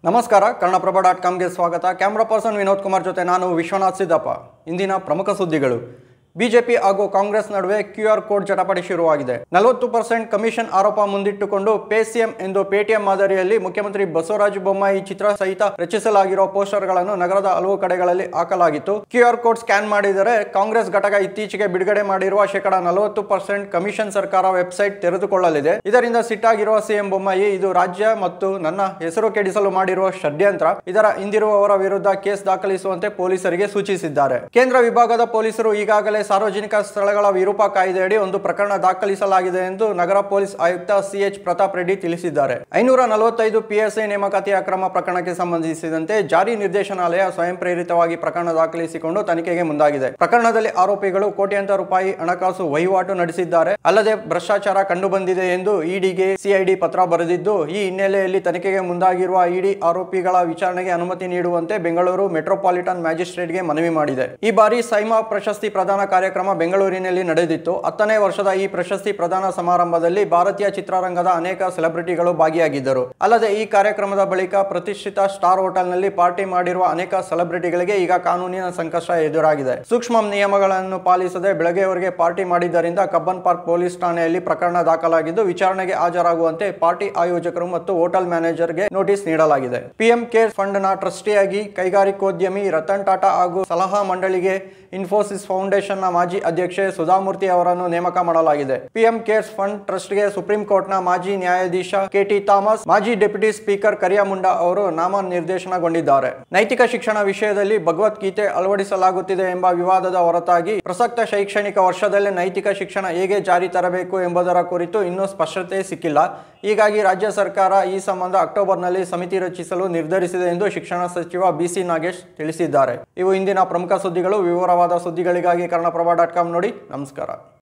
ನಮಸ್ಕಾರ ಕನ್ನಡಪ್ರಭ ಡಾಟ್ ಕಾಮ್ಗೆ ಸ್ವಾಗತ camera person Vinod Kumar ಜೊತೆ ನಾನು ವಿಶ್ವನಾಥ್ ಸಿದ್ದಪ್ಪ ಇಂದಿನ ಪ್ರಮುಖ ಸುದ್ದಿಗಳು ಬಿಜೆಪಿ ಹಾಗೂ ಕಾಂಗ್ರೆಸ್ ನಡುವೆ ಕ್ಯೂ ಆರ್ ಕೋಡ್ ಜಟಾಪಟಿ ಶುರುವಾಗಿದೆ ನಲವತ್ತು ಪರ್ಸೆಂಟ್ ಕಮಿಷನ್ ಆರೋಪ ಮುಂದಿಟ್ಟುಕೊಂಡು ಪೇ ಸಿಎಂ ಎಂದು ಪೇಟಿಎಂ ಮಾದರಿಯಲ್ಲಿ ಮುಖ್ಯಮಂತ್ರಿ ಬಸವರಾಜ ಬೊಮ್ಮಾಯಿ ಚಿತ್ರ ಸಹಿತ ರಚಿಸಲಾಗಿರುವ ಪೋಸ್ಟರ್ಗಳನ್ನು ನಗರದ ಹಲವು ಕಡೆಗಳಲ್ಲಿ ಹಾಕಲಾಗಿತ್ತು ಕ್ಯೂ ಆರ್ ಕೋಡ್ ಸ್ಕ್ಯಾನ್ ಮಾಡಿದರೆ ಕಾಂಗ್ರೆಸ್ ಘಟಕ ಇತ್ತೀಚೆಗೆ ಬಿಡುಗಡೆ ಮಾಡಿರುವ ಶೇಕಡ ನಲವತ್ತು ಪರ್ಸೆಂಟ್ ಕಮಿಷನ್ ಸರ್ಕಾರ ವೆಬ್ಸೈಟ್ ತೆರೆದುಕೊಳ್ಳಲಿದೆ ಇದರಿಂದ ಸಿಟ್ಟಾಗಿರುವ ಸಿಎಂ ಬೊಮ್ಮಾಯಿ ಇದು ರಾಜ್ಯ ಮತ್ತು ನನ್ನ ಹೆಸರು ಕೆಡಿಸಲು ಮಾಡಿರುವ ಷಡ್ಯಂತ್ರ ಇದರ ಹಿಂದಿರುವವರ ವಿರುದ್ಧ ಕೇಸ್ ದಾಖಲಿಸುವಂತೆ ಪೊಲೀಸರಿಗೆ ಸೂಚಿಸಿದ್ದಾರೆ ಕೇಂದ್ರ ವಿಭಾಗದ ಪೊಲೀಸರು ಈಗಾಗಲೇ ಸಾರ್ವಜನಿಕ ಸ್ಥಳಗಳ ವಿರೂಪ ಕಾಯ್ದೆಯಡಿ ಒಂದು ಪ್ರಕರಣ ದಾಖಲಿಸಲಾಗಿದೆ ಎಂದು ನಗರ ಪೊಲೀಸ್ ಆಯುಕ್ತ ಸಿಎಚ್ ಪ್ರತಾಪ್ ರೆಡ್ಡಿ ತಿಳಿಸಿದ್ದಾರೆ ಐನೂರ ನಲವತ್ತೈದು ಪಿಎಸ್ಐ ನೇಮಕಾತಿ ಅಕ್ರಮ ಪ್ರಕರಣಕ್ಕೆ ಸಂಬಂಧಿಸಿದಂತೆ ಜಾರಿ ನಿರ್ದೇಶನಾಲಯ ಸ್ವಯಂ ಪ್ರೇರಿತವಾಗಿ ಪ್ರಕರಣ ದಾಖಲಿಸಿಕೊಂಡು ತನಿಖೆಗೆ ಮುಂದಾಗಿದೆ ಪ್ರಕರಣದಲ್ಲಿ ಆರೋಪಿಗಳು ಕೋಟ್ಯಾಂತರ ರೂಪಾಯಿ ಹಣಕಾಸು ವಹಿವಾಟು ನಡೆಸಿದ್ದಾರೆ ಅಲ್ಲದೆ ಭ್ರಷ್ಟಾಚಾರ ಕಂಡುಬಂದಿದೆ ಎಂದು ಇಡಿಗೆ ಸಿಐಡಿ ಪತ್ರ ಬರೆದಿದ್ದು ಈ ಹಿನ್ನೆಲೆಯಲ್ಲಿ ತನಿಖೆಗೆ ಮುಂದಾಗಿರುವ ಇಡಿ ಆರೋಪಿಗಳ ವಿಚಾರಣೆಗೆ ಅನುಮತಿ ನೀಡುವಂತೆ ಬೆಂಗಳೂರು ಮೆಟ್ರೋಪಾಲಿಟನ್ ಮ್ಯಾಜಿಸ್ಟ್ರೇಟ್ಗೆ ಮನವಿ ಮಾಡಿದೆ ಈ ಬಾರಿ ಸೈಮಾ ಪ್ರಶಸ್ತಿ ಪ್ರದಾನ ಕಾರ್ಯಕ್ರಮ ಬೆಂಗಳೂರಿನಲ್ಲಿ ನಡೆದಿತ್ತು ಹತ್ತನೇ ವರ್ಷದ ಈ ಪ್ರಶಸ್ತಿ ಪ್ರದಾನ ಸಮಾರಂಭದಲ್ಲಿ ಭಾರತೀಯ ಚಿತ್ರರಂಗದ ಅನೇಕ ಸೆಲೆಬ್ರಿಟಿಗಳು ಭಾಗಿಯಾಗಿದ್ದರು ಅಲ್ಲದೆ ಈ ಕಾರ್ಯಕ್ರಮದ ಬಳಿಕ ಪ್ರತಿಷ್ಠಿತ ಸ್ಟಾರ್ ಹೋಟೆಲ್ನಲ್ಲಿ ಪಾರ್ಟಿ ಮಾಡಿರುವ ಅನೇಕ ಸೆಲೆಬ್ರಿಟಿಗಳಿಗೆ ಈಗ ಕಾನೂನಿನ ಸಂಕಷ್ಟ ಎದುರಾಗಿದೆ ಸೂಕ್ಷ್ಮ ನಿಯಮಗಳನ್ನು ಪಾಲಿಸದೆ ಬೆಳಗ್ಗೆವರೆಗೆ ಪಾರ್ಟಿ ಮಾಡಿದ್ದರಿಂದ ಕಬ್ಬನ್ ಪಾರ್ಕ್ ಪೊಲೀಸ್ ಠಾಣೆಯಲ್ಲಿ ಪ್ರಕರಣ ದಾಖಲಾಗಿದ್ದು ವಿಚಾರಣೆಗೆ ಹಾಜರಾಗುವಂತೆ ಪಾರ್ಟಿ ಆಯೋಜಕರು ಮತ್ತು ಹೋಟೆಲ್ ಮ್ಯಾನೇಜರ್ಗೆ ನೋಟಿಸ್ ನೀಡಲಾಗಿದೆ ಪಿಎಂ ಕೇರ್ ಫಂಡ್ ನ ಟ್ರಸ್ಟಿಯಾಗಿ ಕೈಗಾರಿಕೋದ್ಯಮಿ ರತನ್ ಟಾಟಾ ಹಾಗೂ ಸಲಹಾ ಮಂಡಳಿಗೆ ಇನ್ಫೋಸಿಸ್ ಫೌಂಡೇಶನ್ ನ ಮಾಜಿ ಅಧ್ಯಕ್ಷೆ ಸುಧಾಮೂರ್ತಿ ಅವರನ್ನು ನೇಮಕ ಮಾಡಲಾಗಿದೆ ಪಿಎಂ ಕೇರ್ಸ್ ಫಂಡ್ ಟ್ರಸ್ಟ್ಗೆ ಸುಪ್ರೀಂ ಕೋರ್ಟ್ ನ ಮಾಜಿ ನ್ಯಾಯಾಧೀಶ ಕೆಟಿ ಥಾಮಸ್ ಮಾಜಿ ಡೆಪ್ಯೂಟಿ ಸ್ಪೀಕರ್ ಕರಿಯಾ ಮುಂಡಾ ಅವರು ನಾಮ ನಿರ್ದೇಶನಗೊಂಡಿದ್ದಾರೆ ನೈತಿಕ ಶಿಕ್ಷಣ ವಿಷಯದಲ್ಲಿ ಭಗವದ್ಗೀತೆ ಅಳವಡಿಸಲಾಗುತ್ತಿದೆ ಎಂಬ ವಿವಾದದ ಹೊರತಾಗಿ ಪ್ರಸಕ್ತ ಶೈಕ್ಷಣಿಕ ವರ್ಷದಲ್ಲೇ ನೈತಿಕ ಶಿಕ್ಷಣ ಹೇಗೆ ಜಾರಿ ತರಬೇಕು ಎಂಬುದರ ಕುರಿತು ಇನ್ನೂ ಸ್ಪಷ್ಟತೆ ಸಿಕ್ಕಿಲ್ಲ ಹೀಗಾಗಿ ರಾಜ್ಯ ಸರ್ಕಾರ ಈ ಸಂಬಂಧ ಅಕ್ಟೋಬರ್ನಲ್ಲಿ ಸಮಿತಿ ರಚಿಸಲು ನಿರ್ಧರಿಸಿದೆ ಎಂದು ಶಿಕ್ಷಣ ಸಚಿವ ಬಿಸಿ ನಾಗೇಶ್ ತಿಳಿಸಿದ್ದಾರೆ ಇವು ಇಂದಿನ ಪ್ರಮುಖ ಸುದ್ದಿಗಳು ವಿವರವಾದ ಸುದ್ದಿಗಳಿಗಾಗಿ ಕನ್ನಡಪ್ರಭ ಡಾಟ್ ಕಾಮ್ ನೋಡಿ ನಮಸ್ಕಾರ